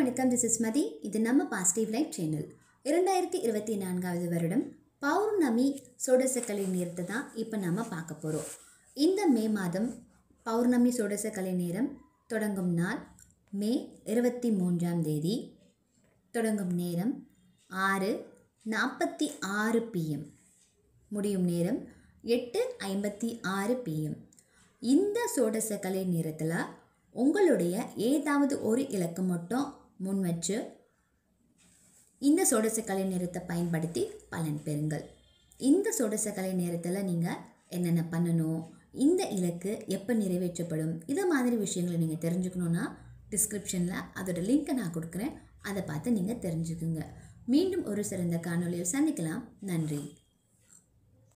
வணக்கம் this is மதி இது நம்ம பாசிட்டிவ் லைஃப் சேனல் இரண்டாயிரத்தி இருபத்தி நான்காவது வருடம் பௌர்ணமி சோடசக்கலை நேரத்தை தான் இப்போ நம்ம பார்க்க போகிறோம் இந்த மே மாதம் பௌர்ணமி சோடசக்கலை நேரம் தொடங்கும் நாள் மே இருபத்தி மூன்றாம் தேதி தொடங்கும் நேரம் ஆறு நாற்பத்தி ஆறு பிஎம் முடியும் நேரம் எட்டு ஐம்பத்தி ஆறு பிஎம் இந்த சோடசக்கலை நேரத்தில் உங்களுடைய ஏதாவது ஒரு இலக்கு மட்டும் முன் வச்சு இந்த சோடசக்கலை நேரத்தை பயன்படுத்தி பலன் பெறுங்கள் இந்த சோடசக்கலை நேரத்தில் நீங்கள் என்னென்ன பண்ணணும் இந்த இலக்கு எப்போ நிறைவேற்றப்படும் இது மாதிரி விஷயங்களை நீங்கள் தெரிஞ்சுக்கணுன்னா டிஸ்கிரிப்ஷனில் அதோட லிங்க்கை நான் கொடுக்குறேன் அதை பார்த்து நீங்கள் தெரிஞ்சுக்குங்க மீண்டும் ஒரு சிறந்த காணொளியில் சந்திக்கலாம் நன்றி